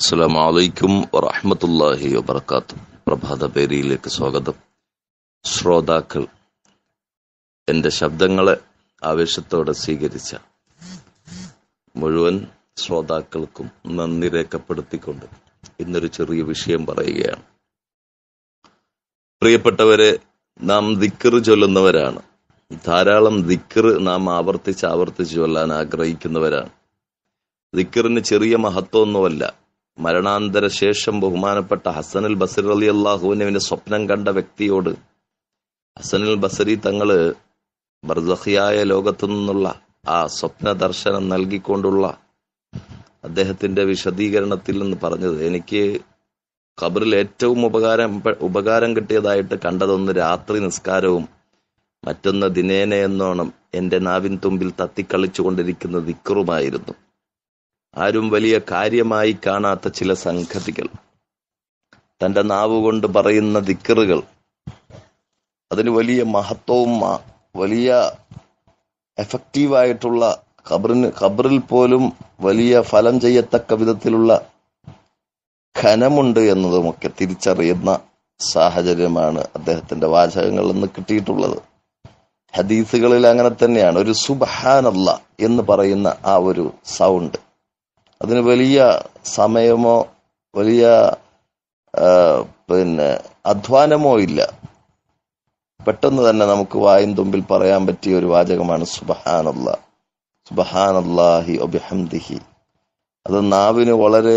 അസ്സാം വലൈക്കും വറഹമത്തല്ലാഹി വബർക്കാത്തു പ്രഭാത പേരിയിലേക്ക് സ്വാഗതം ശ്രോതാക്കൾ എന്റെ ശബ്ദങ്ങളെ ആവേശത്തോടെ സ്വീകരിച്ച മുഴുവൻ ശ്രോതാക്കൾക്കും നന്ദി രേഖപ്പെടുത്തിക്കൊണ്ട് ഇന്നൊരു ചെറിയ വിഷയം പറയുകയാണ് പ്രിയപ്പെട്ടവരെ നാം ദിക്കറ് ചൊല്ലുന്നവരാണ് ധാരാളം ദിക്കറ് നാം ആവർത്തിച്ച് ആവർത്തിച്ച് ചൊല്ലാൻ ആഗ്രഹിക്കുന്നവരാണ് ദിക്കറിന് ചെറിയ മഹത്വമൊന്നുമല്ല മരണാന്തര ശേഷം ബഹുമാനപ്പെട്ട ഹസനുൽ ബസർ അലി അള്ളാഹുവിനെ സ്വപ്നം കണ്ട വ്യക്തിയോട് ഹസനുൽ ബസരി തങ്ങള് ബർദഹിയായ ലോകത്തു നിന്നുള്ള ആ സ്വപ്ന ദർശനം നൽകിക്കൊണ്ടുള്ള അദ്ദേഹത്തിന്റെ വിശദീകരണത്തിൽ നിന്ന് പറഞ്ഞത് എനിക്ക് ഖബറിൽ ഏറ്റവും ഉപകാരം ഉപകാരം കിട്ടിയതായിട്ട് കണ്ടതൊന്ന് രാത്രി നിസ്കാരവും മറ്റൊന്ന് ദിനേന എന്നോണം എന്റെ നാവിൻ തുമ്പിൽ തത്തിക്കളിച്ചുകൊണ്ടിരിക്കുന്ന ദിക്കറുമായിരുന്നു ആരും വലിയ കാര്യമായി കാണാത്ത ചില സംഗതികൾ തന്റെ നാവ് കൊണ്ട് പറയുന്ന ദിക്കറുകൾ അതിന് വലിയ മഹത്വവും വലിയ എഫക്റ്റീവായിട്ടുള്ള ഖബറിന് ഖബറിൽ പോലും വലിയ ഫലം ചെയ്യത്തക്ക വിധത്തിലുള്ള ഖനമുണ്ട് എന്നതുമൊക്കെ തിരിച്ചറിയുന്ന സാഹചര്യമാണ് അദ്ദേഹത്തിന്റെ വാചകങ്ങളിൽ നിന്ന് കിട്ടിയിട്ടുള്ളത് ഹദീസുകളിൽ അങ്ങനെ തന്നെയാണ് ഒരു സുബഹാനല്ല എന്ന് പറയുന്ന ആ ഒരു സൗണ്ട് അതിന് വലിയ സമയമോ വലിയ പിന്നെ അധ്വാനമോ ഇല്ല പെട്ടെന്ന് തന്നെ നമുക്ക് വായും തുമ്പിൽ പറയാൻ പറ്റിയ ഒരു വാചകമാണ് സുബഹാനല്ല സുബഹാനല്ലാഹി ഒബിഹംദിഹി അത് നാവിന് വളരെ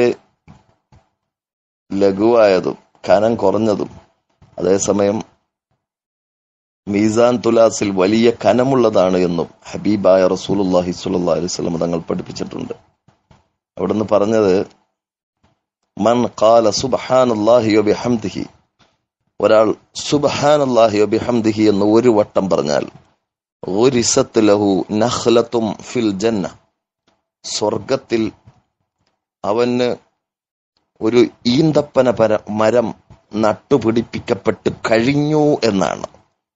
ലഘുവായതും കനം കുറഞ്ഞതും അതേസമയം മീസാൻ തുലാസിൽ വലിയ കനമുള്ളതാണ് എന്നും ഹബീബായ റസൂലുല്ലാഹി സ്വല്ലല്ലാഹി അലൈഹി വസല്ലം തങ്ങൾ പഠിപ്പിച്ചിട്ടുണ്ട് അവിടുന്ന് പറഞ്ഞത് മൻ ഖാല സുബ്ഹാനല്ലാഹി വബിഹംദിഹി ഒരാൾ സുബ്ഹാനല്ലാഹി വബിഹംദിഹി എന്ന് ഒരു വട്ടം പറഞ്ഞാൽ ഗുരിസത്ത് ലഹു നഖ്ലത്തും ഫിൽ ജന്ന സ്വർഗത്തിൽ അവന് ഒരു ഈന്തപ്പന പര മരം നട്ടുപിടിപ്പിക്കപ്പെട്ട് കഴിഞ്ഞു എന്നാണ്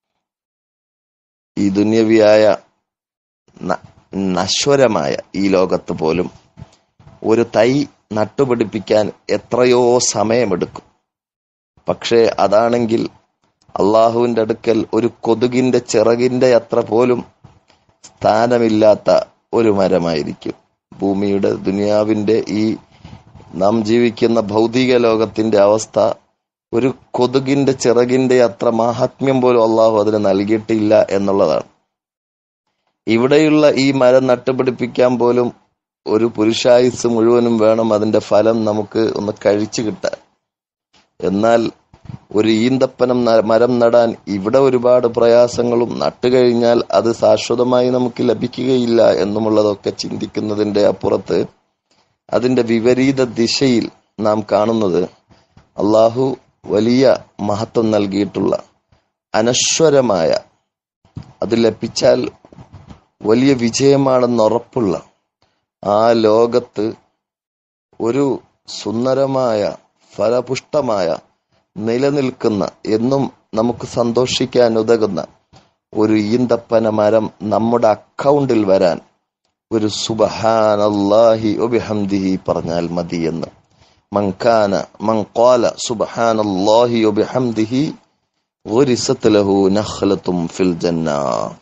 ഈ ദുന്യവിയായ നശ്വരമായ ഈ ലോകത്ത് പോലും ഒരു തൈ നട്ടുപിടിപ്പിക്കാൻ എത്രയോ സമയമെടുക്കും പക്ഷേ അതാണെങ്കിൽ അള്ളാഹുവിന്റെ അടുക്കൽ ഒരു കൊതുകിന്റെ ചിറകിന്റെ അത്ര പോലും സ്ഥാനമില്ലാത്ത ഒരു മരമായിരിക്കും ഭൂമിയുടെ ദുനിയാവിന്റെ ഈ നാം ജീവിക്കുന്ന ഭൗതിക ലോകത്തിന്റെ അവസ്ഥ ഒരു കൊതുകിന്റെ ചിറകിന്റെ അത്ര മാഹാത്മ്യം പോലും അള്ളാഹു അതിന് നൽകിയിട്ടില്ല എന്നുള്ളതാണ് ഇവിടെയുള്ള ഈ മരം നട്ടുപിടിപ്പിക്കാൻ പോലും ഒരു പുരുഷായുസ് മുഴുവനും വേണം അതിന്റെ ഫലം നമുക്ക് ഒന്ന് കഴിച്ചു കിട്ടാൻ എന്നാൽ ഒരു ഈന്തപ്പനം മരം നടാൻ ഇവിടെ ഒരുപാട് പ്രയാസങ്ങളും നട്ടുകഴിഞ്ഞാൽ അത് ശാശ്വതമായി നമുക്ക് ലഭിക്കുകയില്ല എന്നുമുള്ളതൊക്കെ ചിന്തിക്കുന്നതിന്റെ അപ്പുറത്ത് അതിന്റെ വിപരീത ദിശയിൽ നാം കാണുന്നത് അള്ളാഹു വലിയ മഹത്വം നൽകിയിട്ടുള്ള അനശ്വരമായ അത് ലഭിച്ചാൽ വലിയ വിജയമാണെന്ന് ഉറപ്പുള്ള ആ ലോകത്ത് ഒരു സുന്ദരമായ ഫലപുഷ്ടമായ നിലനിൽക്കുന്ന എന്നും നമുക്ക് സന്തോഷിക്കാൻ ഉതകുന്ന ഒരു ഈന്തപ്പന മരം നമ്മുടെ അക്കൗണ്ടിൽ വരാൻ ഒരു സുബഹാനല്ലാഹി ഒബിഹംദിഹി പറഞ്ഞാൽ മതിയെന്ന് മങ്കാന മങ്കാല സുബഹാനല്ലാഹി ഒബിഹംദിഹി ഗുരിസത്ത് ലഹു നഖ്ലത്തും ഫിൽ ജന്ന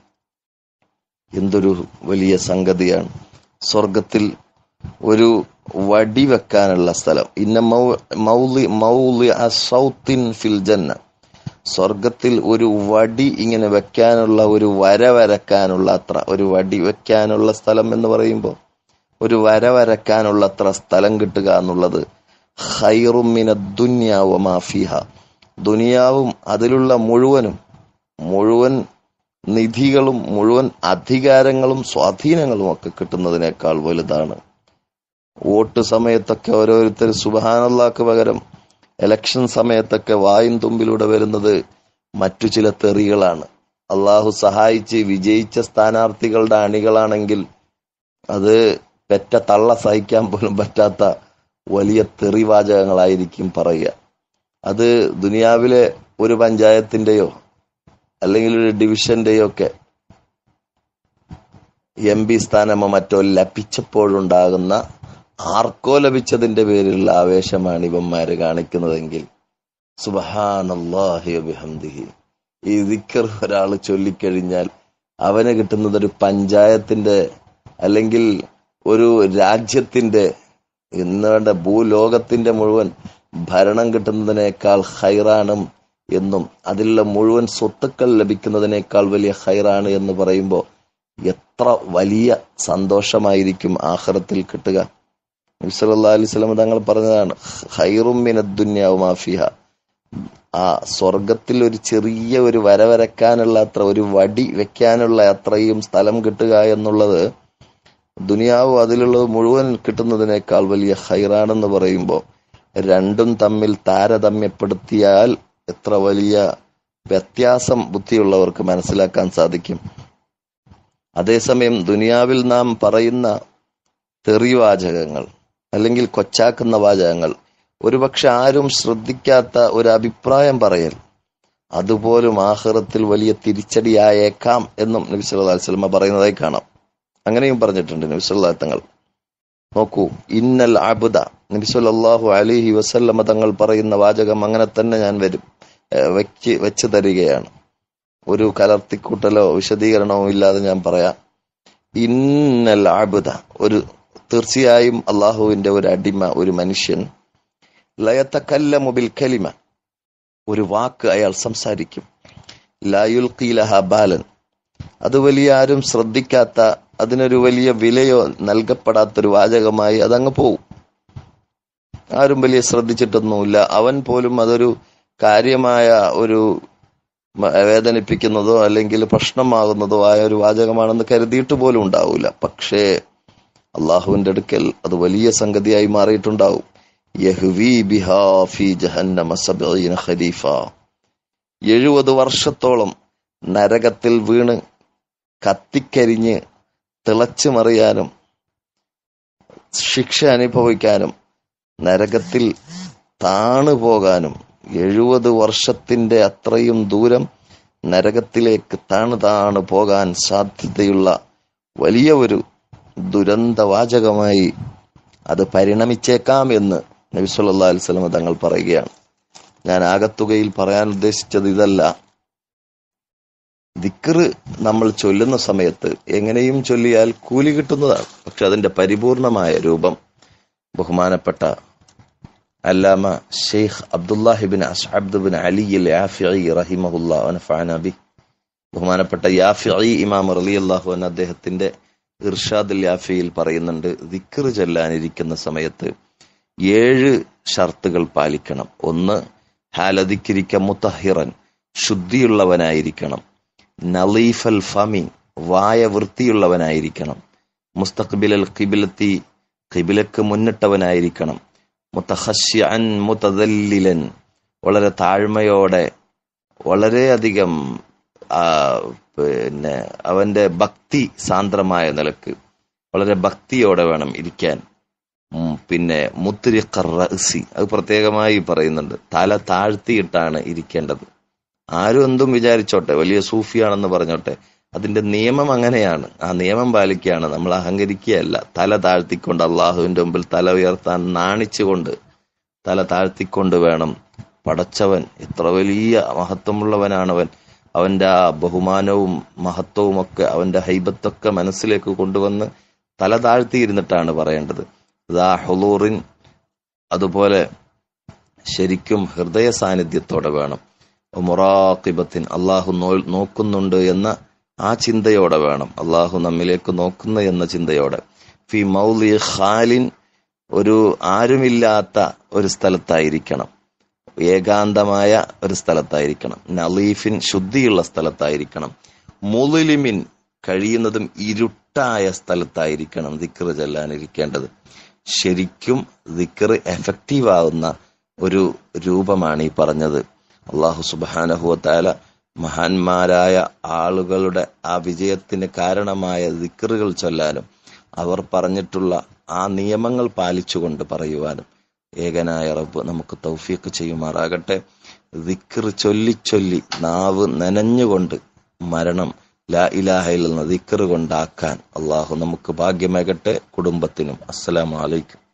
എന്തൊരു വലിയ സംഗതിയാണ് സ്വർഗത്തിൽ ഒരു വടി വെക്കാനുള്ള സ്ഥലം ഇന്ന മൗലി മൗലി സൗത്തിൻ ഫിൽ ജന്ന സ്വർഗത്തിൽ ഒരു വടി ഇങ്ങനെ വെക്കാനുള്ള ഒരു വര വരക്കാനുള്ള അത്ര ഒരു വടി വെക്കാനുള്ള സ്ഥലം എന്ന് പറയുമ്പോൾ ഒരു വര വരക്കാനുള്ള അത്ര സ്ഥലം കിട്ടുക എന്നുള്ളത് ഹൈറുമിന ദുന്യാവ മാഫിഹ ദുനിയാവും അതിലുള്ള മുഴുവനും മുഴുവൻ നിധികളും മുഴുവൻ അധികാരങ്ങളും സ്വാധീനങ്ങളും ഒക്കെ കിട്ടുന്നതിനേക്കാൾ വലുതാണ് വോട്ട് സമയത്തൊക്കെ ഓരോരുത്തർ സുബഹാനല്ലാക്ക് പകരം ഇലക്ഷൻ സമയത്തൊക്കെ വായും തുമ്പിലൂടെ വരുന്നത് മറ്റു ചില തെറികളാണ് അള്ളാഹു സഹായിച്ച് വിജയിച്ച സ്ഥാനാർത്ഥികളുടെ അണികളാണെങ്കിൽ അത് പെറ്റ തള്ള സഹിക്കാൻ പോലും പറ്റാത്ത വലിയ തെറിവാചകങ്ങളായിരിക്കും പറയുക അത് ദുനിയാവിലെ ഒരു പഞ്ചായത്തിന്റെയോ അല്ലെങ്കിൽ ഒരു ഡിവിഷന്റെയോ ഒക്കെ എം പി സ്ഥാനമോ മറ്റോ ലഭിച്ചപ്പോഴുണ്ടാകുന്ന ആർക്കോ ലഭിച്ചതിന്റെ പേരിലുള്ള ആവേശമാണ് ഇവന്മാര് കാണിക്കുന്നതെങ്കിൽ സുബഹാനല്ലാഹി വബിഹംദിഹി ഈ ദിക്കർ ഒരാൾ ചൊല്ലിക്കഴിഞ്ഞാൽ അവന് കിട്ടുന്നത് ഒരു പഞ്ചായത്തിന്റെ അല്ലെങ്കിൽ ഒരു രാജ്യത്തിന്റെ ഇന്ന് വേണ്ട ഭൂലോകത്തിന്റെ മുഴുവൻ ഭരണം കിട്ടുന്നതിനേക്കാൾ ഹൈറാണും എന്നും അതിലുള്ള മുഴുവൻ സ്വത്തുക്കൾ ലഭിക്കുന്നതിനേക്കാൾ വലിയ ഹൈറാണ് എന്ന് പറയുമ്പോൾ എത്ര വലിയ സന്തോഷമായിരിക്കും ആഹ്റത്തിൽ കിട്ടുക നബിസല്ലാ അലൈഹി സ്വലം തങ്ങൾ പറഞ്ഞതാണ് ഹൈറും മിനദ്ദുന്യാവും മാഫിഹ ആ സ്വർഗത്തിൽ ഒരു ചെറിയ ഒരു വര വരക്കാനുള്ള അത്ര ഒരു വടി വെക്കാനുള്ള അത്രയും സ്ഥലം കിട്ടുക എന്നുള്ളത് ദുനിയാവ് അതിലുള്ളത് മുഴുവൻ കിട്ടുന്നതിനേക്കാൾ വലിയ ഹൈറാണെന്ന് പറയുമ്പോൾ രണ്ടും തമ്മിൽ താരതമ്യപ്പെടുത്തിയാൽ എത്ര വലിയ വ്യത്യാസം ബുദ്ധിയുള്ളവർക്ക് മനസ്സിലാക്കാൻ സാധിക്കും അതേസമയം ദുനിയാവിൽ നാം പറയുന്ന തെറിവാചകങ്ങൾ അല്ലെങ്കിൽ കൊച്ചാക്കുന്ന വാചകങ്ങൾ ഒരുപക്ഷെ ആരും ശ്രദ്ധിക്കാത്ത ഒരു അഭിപ്രായം പറയൽ അതുപോലും ആഹ്റത്തിൽ വലിയ തിരിച്ചടിയായേക്കാം എന്നും നബി സല്ലല്ലാഹു അലൈഹി വസല്ലമ പറയുന്നതായി കാണാം അങ്ങനെയും പറഞ്ഞിട്ടുണ്ട് നബി സല്ലല്ലാഹു തങ്ങൾ നോക്കൂ ഇന്നൽ അബുദ നബി സല്ലല്ലാഹു അലൈഹി വസല്ലമ തങ്ങൾ പറയുന്ന വാചകം അങ്ങനെ തന്നെ ഞാൻ വരും ഏഹ് വെച്ച് വെച്ച് തരികയാണ് ഒരു കലർത്തിക്കൂട്ടലോ വിശദീകരണമോ ഇല്ലാതെ ഞാൻ പറയാം ഇന്നൽ അബുദ ഒരു തീർച്ചയായും അള്ളാഹുവിന്റെ ഒരു അടിമ ഒരു മനുഷ്യൻ ലയത്തക്കല്ലമു ബിൽ കലിമ ഒരു വാക്ക് അയാൾ സംസാരിക്കും ലായുൽഖീലഹ ബാലൻ അത് വലിയ ആരും ശ്രദ്ധിക്കാത്ത അതിനൊരു വലിയ വിലയോ നൽകപ്പെടാത്തൊരു വാചകമായി അതങ്ങ് പോവും ആരും വലിയ ശ്രദ്ധിച്ചിട്ടൊന്നുമില്ല അവൻ പോലും അതൊരു കാര്യമായ ഒരു മ- വേദനിപ്പിക്കുന്നതോ അല്ലെങ്കിൽ പ്രശ്നമാകുന്നതോ ആയ ഒരു വാചകമാണെന്ന് കരുതിയിട്ട് പോലും ഉണ്ടാവില്ല പക്ഷേ അള്ളാഹുവിന്റെ അടുക്കൽ അത് വലിയ സംഗതിയായി മാറിയിട്ടുണ്ടാവും യഹ്വി ബിഹാ ഫി ജഹന്നമ സബഈന ഖരീഫ എഴുപത് വർഷത്തോളം നരകത്തിൽ വീണ് കത്തിക്കരിഞ്ഞ് തിളച്ചു മറിയാനും ശിക്ഷ അനുഭവിക്കാനും നരകത്തിൽ താണു പോകാനും എഴുപത് വർഷത്തിന്റെ അത്രയും ദൂരം നരകത്തിലേക്ക് താണു താണു പോകാൻ സാധ്യതയുള്ള വലിയ ഒരു ദുരന്തവാചകമായി അത് പരിണമിച്ചേക്കാം എന്ന് നബി സല്ലല്ലാഹു അലൈഹി വസല്ലം തങ്ങൾ പറയുകയാണ് ഞാൻ ആകത്തുകയിൽ പറയാൻ ഉദ്ദേശിച്ചത് ഇതല്ല ദിക്റ് നമ്മൾ ചൊല്ലുന്ന സമയത്ത് എങ്ങനെയും ചൊല്ലിയാൽ കൂലി കിട്ടുന്നതാണ് പക്ഷെ അതിന്റെ പരിപൂർണമായ രൂപം ബഹുമാനപ്പെട്ട അല്ലാമ ഷെയ്ഖ് അബ്ദുല്ലാഹിബിൻ അസ്അബ്ദ് ബിൻ അലി അൽ യാഫിഇ റഹിമഹുല്ലാ വനഫഅന ബി ബഹുമാനപ്പെട്ട യാഫിഇ ഇമാം റളിയല്ലാഹു അൻഹു അദ്ദേഹത്തിന്റെ ഇർഷാദുൽ യാഫിയിൽ പറയുന്നുണ്ട് ദിക്റ് ചൊല്ലാനിരിക്കുന്ന സമയത്ത് ഏഴ് ഷർത്തുകൾ പാലിക്കണം ഒന്ന് ഹാലദിക്കിരിക്ക മുത്തഹിറൻ ശുദ്ധിയുള്ളവനായിരിക്കണം നലീഫൽ ഫമി വായ വൃത്തിയുള്ളവനായിരിക്കണം മുസ്തഖ്ബിലൽ ഖിബിലത്തി ഖിബിലക്ക് മുന്നിട്ടവനായിരിക്കണം മുത്തഹഷ്യൻ മുതദല്ലിലൻ വളരെ താഴ്മയോടെ വളരെയധികം ആ, പിന്നെ അവന്റെ ഭക്തി സാന്ദ്രമായ നിലക്ക് വളരെ ഭക്തിയോടെ വേണം ഇരിക്കാൻ ഉം, പിന്നെ മുത്തിരിഖർ റഅ്സി അത് പ്രത്യേകമായി പറയുന്നുണ്ട് തല താഴ്ത്തിയിട്ടാണ് ഇരിക്കേണ്ടത് ആരും എന്തും വിചാരിച്ചോട്ടെ വലിയ സൂഫിയാണെന്ന് പറഞ്ഞോട്ടെ അതിന്റെ നിയമം അങ്ങനെയാണ് ആ നിയമം പാലിക്കുകയാണ് നമ്മൾ അഹങ്കരിക്കുകയല്ല തല താഴ്ത്തിക്കൊണ്ട് അള്ളാഹുവിന്റെ മുമ്പിൽ തല ഉയർത്താൻ നാണിച്ചുകൊണ്ട് തല താഴ്ത്തിക്കൊണ്ട് വേണം പടച്ചവൻ എത്ര വലിയ മഹത്വമുള്ളവനാണവൻ അവന്റെ ആ ബഹുമാനവും മഹത്വവും ഒക്കെ അവന്റെ ഹൈബത്തൊക്കെ മനസ്സിലേക്ക് കൊണ്ടുവന്ന് തല താഴ്ത്തിയിരുന്നിട്ടാണ് പറയേണ്ടത് ദാ ഹുലൂറിൻ അതുപോലെ ശരിക്കും ഹൃദയ സാന്നിധ്യത്തോടെ വേണം മുറാഖിബത്തിൻ അള്ളാഹു നോ- നോക്കുന്നുണ്ട് എന്ന ആ ചിന്തയോടെ വേണം അള്ളാഹു നമ്മിലേക്ക് നോക്കുന്ന എന്ന ചിന്തയോടെ ഫി മൗലി ഖാലിൻ ഒരു ആരുമില്ലാത്ത ഒരു സ്ഥലത്തായിരിക്കണം ഏകാന്തമായ ഒരു സ്ഥലത്തായിരിക്കണം നലീഫിൻ ശുദ്ധിയുള്ള സ്ഥലത്തായിരിക്കണം മുലിലിമിൻ കഴിയുന്നതും ഇരുട്ടായ സ്ഥലത്തായിരിക്കണം ദിക്റ് ചെല്ലാനിരിക്കേണ്ടത് ശരിക്കും ദിക്റ് എഫക്റ്റീവ് ആവുന്ന ഒരു രൂപമാണ് ഈ പറഞ്ഞത് അള്ളാഹു സുബാനഹുവത്താല മഹാന്മാരായ ആളുകളുടെ ആ വിജയത്തിന് കാരണമായ ദിക്റുകൾ ചൊല്ലാനും അവർ പറഞ്ഞിട്ടുള്ള ആ നിയമങ്ങൾ പാലിച്ചുകൊണ്ട് പറയുവാനും ഏകനായ റബ്ബ് നമുക്ക് തൗഫീഖ് ചെയ്യുമാറാകട്ടെ ദിക്റ് ചൊല്ലി ചൊല്ലി നാവ് നനഞ്ഞുകൊണ്ട് മരണം ലാ ഇലാഹ ഇല്ലെന്ന ദിക്റ് കൊണ്ടാക്കാൻ അള്ളാഹു നമുക്ക് ഭാഗ്യമേകട്ടെ കുടുംബത്തിനും അസ്സലാമു അലൈക്കും